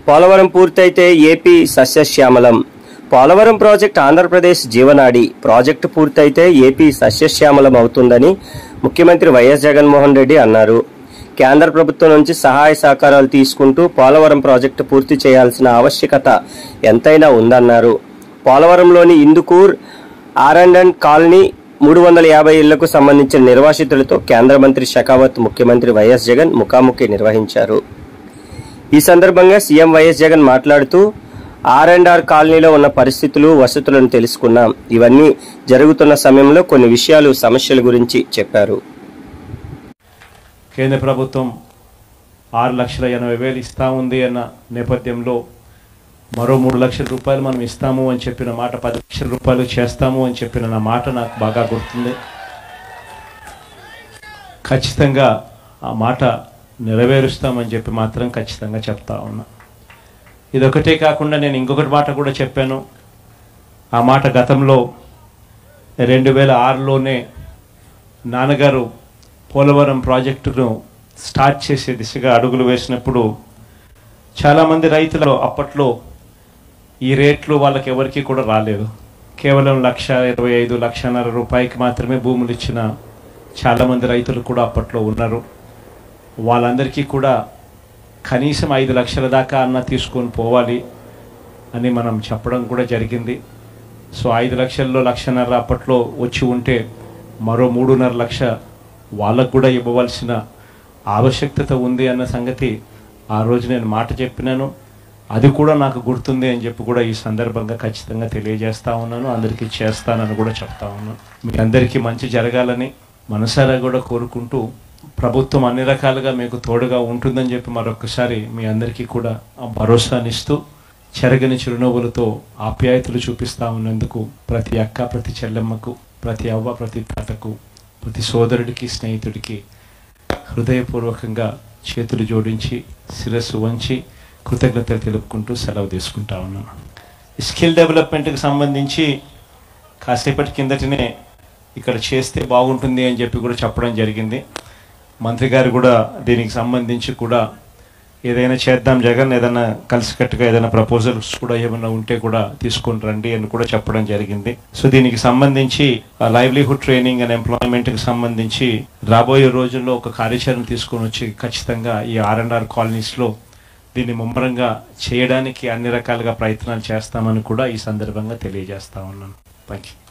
పోలవరం పూర్తయితే ఏపీ సస్యశ్యామలం పోలవరం ప్రాజెక్టు ఆంధ్రప్రదేశ్ జీవనాడి ప్రాజెక్టు పూర్తయితే ఏపీ సస్యశ్యామలం అవుతుందని ముఖ్యమంత్రి వైఎస్ జగన్మోహన్ రెడ్డి అన్నారు కేంద్ర ప్రభుత్వం నుంచి సహాయ సహకారాలు తీసుకుంటూ పోలవరం ప్రాజెక్టు పూర్తి చేయాల్సిన ఆవశ్యకత ఎంతైనా ఉందన్నారు పోలవరంలోని Indukur R and and colony మూడు వందల యాభై ఇళ్లకు సంబంధించిన నిర్వాసితులతో కేంద్ర మంత్రి షెకావత్ ముఖ్యమంత్రి వైఎస్ జగన్ ముఖాముఖి నిర్వహించారు ఈ సందర్భంగా సీఎం వైఎస్ జగన్ మాట్లాడుతూ ఆర్ అండ్ ఆర్ కాలనీలో ఉన్న పరిస్థితులు వసతులను తెలుసుకున్నాం ఇవన్నీ జరుగుతున్న సమయంలో కొన్ని విషయాలు సమస్యల గురించి చెప్పారు కేంద్ర ప్రభుత్వం ఆరు లక్షల ఎనభై వేలు ఇస్తా ఉంది అన్న నేపథ్యంలో మరో మూడు లక్షల రూపాయలు మనం ఇస్తాము అని చెప్పిన మాట పది లక్షల రూపాయలు చేస్తాము అని చెప్పిన నా మాట నాకు బాగా గుర్తుంది ఖచ్చితంగా ఆ మాట నెరవేరుస్తామని చెప్పి మాత్రం ఖచ్చితంగా చెప్తా ఉన్నా ఇదొకటే కాకుండా నేను ఇంకొకటి మాట కూడా చెప్పాను ఆ మాట గతంలో రెండు వేల ఆరులోనే నాన్నగారు పోలవరం ప్రాజెక్టును స్టార్ట్ చేసే దిశగా అడుగులు వేసినప్పుడు చాలామంది రైతులు అప్పట్లో ఈ రేట్లు వాళ్ళకి ఎవరికి కూడా రాలేదు కేవలం లక్ష ఇరవై ఐదు లక్షన్నర రూపాయికి మాత్రమే భూములు ఇచ్చిన చాలామంది రైతులు కూడా అప్పట్లో ఉన్నారు వాళ్ళందరికీ కూడా కనీసం ఐదు లక్షల దాకా అన్న తీసుకొని పోవాలి అని మనం చెప్పడం కూడా జరిగింది సో ఐదు లక్షల్లో లక్షన్నర అప్పట్లో వచ్చి ఉంటే మరో మూడున్నర లక్ష వాళ్ళకు కూడా ఇవ్వవలసిన ఆవశ్యకత ఉంది అన్న సంగతి ఆ రోజు నేను మాట చెప్పినాను అది కూడా నాకు గుర్తుంది అని చెప్పి కూడా ఈ సందర్భంగా ఖచ్చితంగా తెలియజేస్తా ఉన్నాను అందరికీ చేస్తానని కూడా చెప్తా ఉన్నాను మీ అందరికీ మంచి జరగాలని మనసారా కూడా కోరుకుంటూ ప్రభుత్వం అన్ని రకాలుగా మీకు తోడుగా ఉంటుందని చెప్పి మరొకసారి మీ అందరికీ కూడా ఆ భరోసానిస్తూ చెరగని చిరునవ్వులతో ఆప్యాయతలు చూపిస్తా ఉన్నందుకు ప్రతి అక్క ప్రతి చెల్లెమ్మకు ప్రతి అవ్వ ప్రతి తాతకు ప్రతి సోదరుడికి స్నేహితుడికి హృదయపూర్వకంగా చేతులు జోడించి శిరస్సు వంచి కృతజ్ఞతలు తెలుపుకుంటూ సెలవు తీసుకుంటా ఉన్నాను స్కిల్ డెవలప్మెంట్కి సంబంధించి కాసేపటి కిందటనే ఇక్కడ చేస్తే బాగుంటుంది అని చెప్పి కూడా చెప్పడం జరిగింది మంత్రి గారు కూడా దీనికి సంబంధించి కూడా ఏదైనా చేద్దాం జగన్ ఏదైనా కలిసికట్టుగా ఏదైనా ప్రపోజల్స్ కూడా ఏమైనా ఉంటే కూడా తీసుకొని రండి అని కూడా చెప్పడం జరిగింది సో దీనికి సంబంధించి లైవ్లీహుడ్ ట్రైనింగ్ అండ్ ఎంప్లాయ్మెంట్కి సంబంధించి రాబోయే రోజుల్లో ఒక కార్యాచరణ తీసుకొని వచ్చి ఖచ్చితంగా ఈ ఆర్ అండ్ ఆర్ కాలనీస్లో దీన్ని ముమ్మరంగా చేయడానికి అన్ని రకాలుగా ప్రయత్నాలు చేస్తామని కూడా ఈ సందర్భంగా తెలియజేస్తా ఉన్నాను థ్యాంక్ యూ